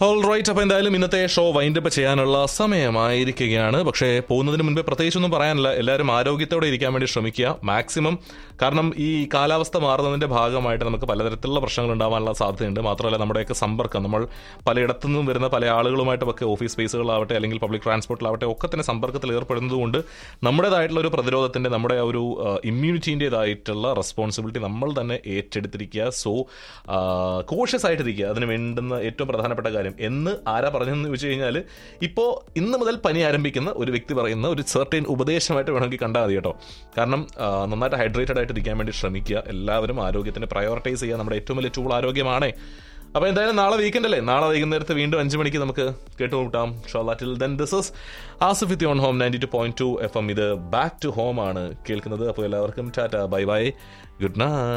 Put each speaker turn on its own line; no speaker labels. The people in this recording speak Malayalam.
ഓൾ റൈറ്റ് അപ്പോൾ എന്തായാലും ഇന്നത്തെ ഷോ വൈൻഡപ്പ് ചെയ്യാനുള്ള സമയമായിരിക്കുകയാണ് പക്ഷേ പോകുന്നതിന് മുൻപേ പ്രത്യേകിച്ചൊന്നും പറയാനില്ല എല്ലാവരും ആരോഗ്യത്തോടെ ഇരിക്കാൻ വേണ്ടി ശ്രമിക്കുക മാക്സിമം കാരണം ഈ കാലാവസ്ഥ മാറുന്നതിന്റെ ഭാഗമായിട്ട് നമുക്ക് പലതരത്തിലുള്ള പ്രശ്നങ്ങൾ ഉണ്ടാവാനുള്ള സാധ്യതയുണ്ട് മാത്രമല്ല നമ്മുടെയൊക്കെ സമ്പർക്കം നമ്മൾ പലയിടത്തു നിന്നും വരുന്ന പല ആളുകളുമായിട്ടൊക്കെ ഓഫീസ് സ്പേസുകളാവട്ടെ അല്ലെങ്കിൽ പബ്ലിക് ട്രാൻസ്പോർട്ടിലാവട്ടെ ഒക്കെ തന്നെ സമ്പർക്കത്തിൽ ഏർപ്പെടുന്നത് കൊണ്ട് നമ്മുടേതായിട്ടുള്ള ഒരു പ്രതിരോധത്തിന്റെ നമ്മുടെ ആ ഒരു ഇമ്മ്യൂണിറ്റീൻ്റെതായിട്ടുള്ള റെസ്പോൺസിബിലിറ്റി നമ്മൾ തന്നെ ഏറ്റെടുത്തിരിക്കുക സോ കോഷ്യസ് ആയിട്ടിരിക്കുക അതിന് വേണ്ടുന്ന ഏറ്റവും പ്രധാനപ്പെട്ട കാര്യം എന്ന് ആരാ പറഞ്ഞതെന്ന് ചോദിച്ചു കഴിഞ്ഞാൽ ഇപ്പോൾ ഇന്ന് മുതൽ പനി ആരംഭിക്കുന്ന ഒരു വ്യക്തി പറയുന്ന ഒരു സെർട്ടൈൻ ഉപദേശമായിട്ട് വേണമെങ്കിൽ കണ്ടാൽ മതി കേട്ടോ കാരണം ആ, നന്നായിട്ട് ഹൈഡ്രേറ്റഡ് ആയിട്ട് ഇരിക്കാൻ വേണ്ടി ശ്രമിക്കുക എല്ലാവരും ആരോഗ്യത്തിന് പ്രയോറിറ്റൈസ് ചെയ്യുക നമ്മുടെ ഏറ്റവും വലിയ ടൂൾ ആരോഗ്യമാണ് അപ്പോൾ എന്തായാലും നാളെ വീക്കെൻഡ് അല്ലേ നാളെ വൈകുന്നേരത്ത് വീണ്ടും അഞ്ച് മണിക്ക് നമുക്ക് കേട്ടുമുട്ടാം till then this is Asif with on home ninety two point two F M ഇത് ബാക്ക് ടു ഹോം ആണ് കേൾക്കുന്നത് അപ്പോൾ എല്ലാവർക്കും tata bye bye good night